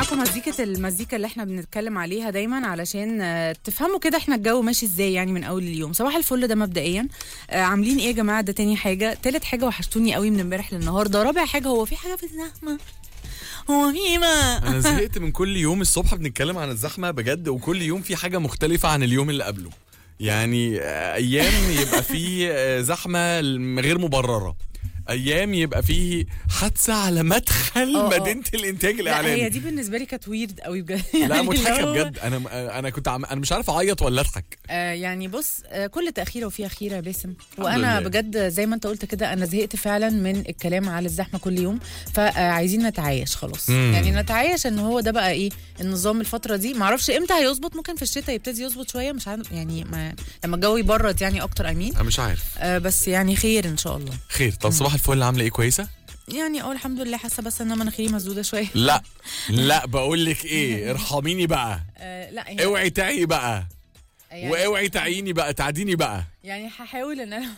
معاكم مزيكة المزيكا اللي احنا بنتكلم عليها دايما علشان آه، تفهموا كده احنا الجو ماشي ازاي يعني من اول اليوم صباح الفل ده مبدئيا آه، عاملين ايه يا جماعة ده تاني حاجة تالت حاجة وحشتوني قوي من امبارح للنهاردة رابع حاجة هو في حاجة في الزحمة هو في ما انا زهقت من كل يوم الصبح بنتكلم عن الزحمه بجد وكل يوم في حاجه مختلفه عن اليوم اللي قبله يعني آه، ايام يبقى فيه آه، زحمه غير مبرره ايام يبقى فيه حادثه على مدخل آه، آه. مدينه الانتاج لا الاعلامي هي دي بالنسبة لي كانت ويرد قوي بجد لا يعني مضحكه اللي هو- بجد انا انا كنت عم انا مش عارف اعيط ولا اضحك آه يعني بص آه كل تأخيرة وفيها خيرة يا باسم وانا لله. بجد زي ما انت قلت كده انا زهقت فعلا من الكلام على الزحمة كل يوم فعايزين نتعايش خلاص مم. يعني نتعايش ان هو ده بقى ايه النظام الفترة دي معرفش امتى هيظبط ممكن في الشتاء يبتدي يظبط شوية مش عارف يعني ما لما الجو يبرد يعني اكتر امين انا مش عارف آه بس يعني خير ان شاء الله خير طب صباح الفل عامله ايه كويسه يعني اه الحمد لله حاسه بس ان انا مناخيري مسدوده شويه لا لا بقول لك ايه ارحميني بقى آه لا هي اوعي تعي بقى يعني, واوعي تعيني بقى تعديني بقى يعني هحاول ان انا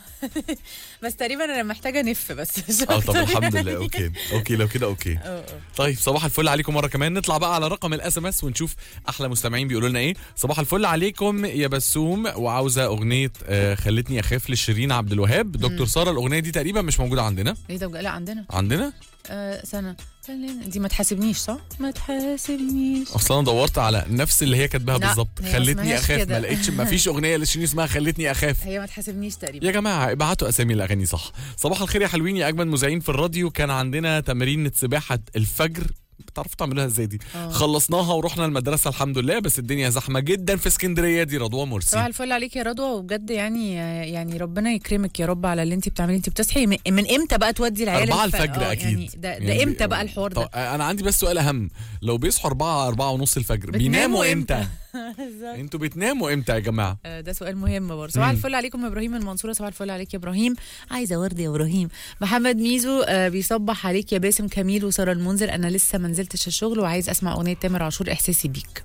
بس تقريبا انا محتاجه نف بس مش اه طب أكتر الحمد يعني. لله اوكي اوكي لو كده اوكي اه اه طيب صباح الفل عليكم مره كمان نطلع بقى على رقم الاس ام اس ونشوف احلى مستمعين بيقولوا لنا ايه صباح الفل عليكم يا بسوم وعاوزه اغنيه آه خلتني اخاف لشيرين عبد الوهاب دكتور ساره الاغنيه دي تقريبا مش موجوده عندنا ليه ده بجد؟ لا عندنا عندنا آه سنه خلينا- دي ما تحاسبنيش صح؟ ما تحاسبنيش اصلا انا دورت على نفس اللي هي كاتباها لا، بالظبط هي ما خلتني اسمهاش اخاف كده. ما لقيتش ما فيش اغنيه لشيرين اسمها خلتني اخاف هي ما تحاسبنيش تقريبا يا جماعه ابعتوا اسامي الاغاني صح صباح الخير يا حلوين يا اجمل مذيعين في الراديو كان عندنا تمرين سباحه الفجر بتعرفوا تعملوها ازاي دي آه. خلصناها ورحنا المدرسه الحمد لله بس الدنيا زحمه جدا في اسكندريه دي رضوى صباح مرسي الفل عليك يا رضوى وبجد يعني يعني ربنا يكرمك يا رب على اللي انت بتعمليه انت بتصحي من, من امتى بقى تودي العيال أربعة الف- الفجر آه، أكيد يعني ده, ده يعني امتى بقى الحوار طب ده؟ أنا عندي بس سؤال أهم لو بيصحوا أربعة أربعة ونص الفجر بيناموا إمتى؟ بالظبط. أنتوا بتناموا إمتى يا جماعة؟ آه، ده سؤال مهم برضه صباح مم. الفل عليكم يا ابراهيم المنصوره صباح الفل عليك يا ابراهيم عايزه ورد يا ابراهيم محمد ميزو آه، بيصبح عليك يا باسم كميل وساره المنذر انا لسه ما نزلتش الشغل وعايز اسمع اغنيه تامر عاشور احساسي بيك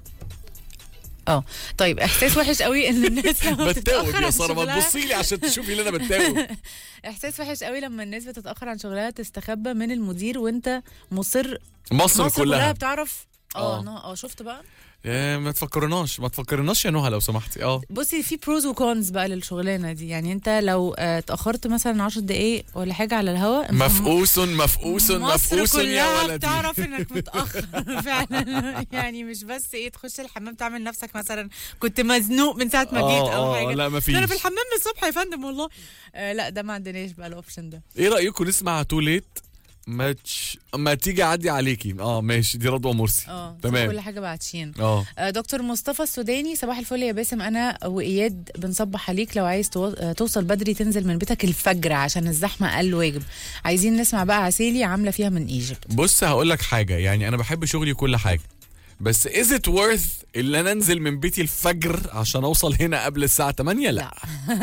اه طيب احساس وحش قوي ان الناس لما بتاوب بتتاخر يا عن سارة ما شغلها- تبصي لي عشان تشوفي اللي أنا بتاوب احساس وحش قوي لما الناس بتتاخر عن شغلها تستخبى من المدير وانت مصر مصر مصر كلها كلها بتعرف اه آه. نا- اه شفت بقى آه، ما تفكرناش ما تفكرناش يا نهى لو سمحتي اه بصي في بروز وكونز بقى للشغلانه دي يعني انت لو آه، اتاخرت مثلا 10 دقايق ولا حاجه على الهوا انت مفقوس مفقوس مصر مفقوس يا كلها ولدي بتعرف انك متاخر فعلا يعني مش بس ايه تخش الحمام تعمل نفسك مثلا كنت مزنوق من ساعه ما جيت آه، او آه، حاجه لا ما ده انا في فيش الحمام من الصبح يا فندم والله آه لا ده ما عندناش بقى الاوبشن ده ايه رايكم نسمع تو ليت ما تش... ما تيجي اعدي عليكي اه ماشي دي رضوى مرسي اه تمام. كل حاجه بعتشين اه آه، دكتور مصطفى السوداني صباح الفل يا باسم انا واياد بنصبح عليك لو عايز تو- آه، توصل بدري تنزل من بيتك الفجر عشان الزحمه اقل واجب عايزين نسمع بقى عسيلي عامله فيها من ايجيبت بص هقول لك حاجه يعني انا بحب شغلي كل حاجه بس از ات worth اللي انا انزل من بيتي الفجر عشان اوصل هنا قبل الساعه 8 لا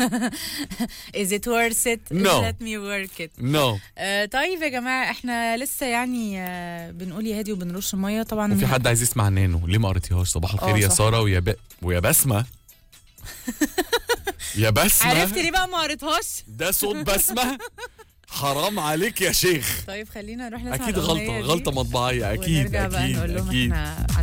Is it worth it? No. Let me work it. نو آه طيب يا جماعه احنا لسه يعني آه بنقول يا هادي وبنرش الميه طبعا وفي حد عايز يسمع نانو ليه ما قريتيهاش صباح الخير آه، يا صح. ساره ويا ب... ويا بسمه يا بسمه عرفت ليه بقى ما قريتهاش؟ ده صوت بسمه حرام عليك يا شيخ طيب خلينا نروح نسمع اكيد الأغنية غلطه دي غلطه مطبعيه اكيد ونرجع بقى اكيد نقول لهم اكيد احنا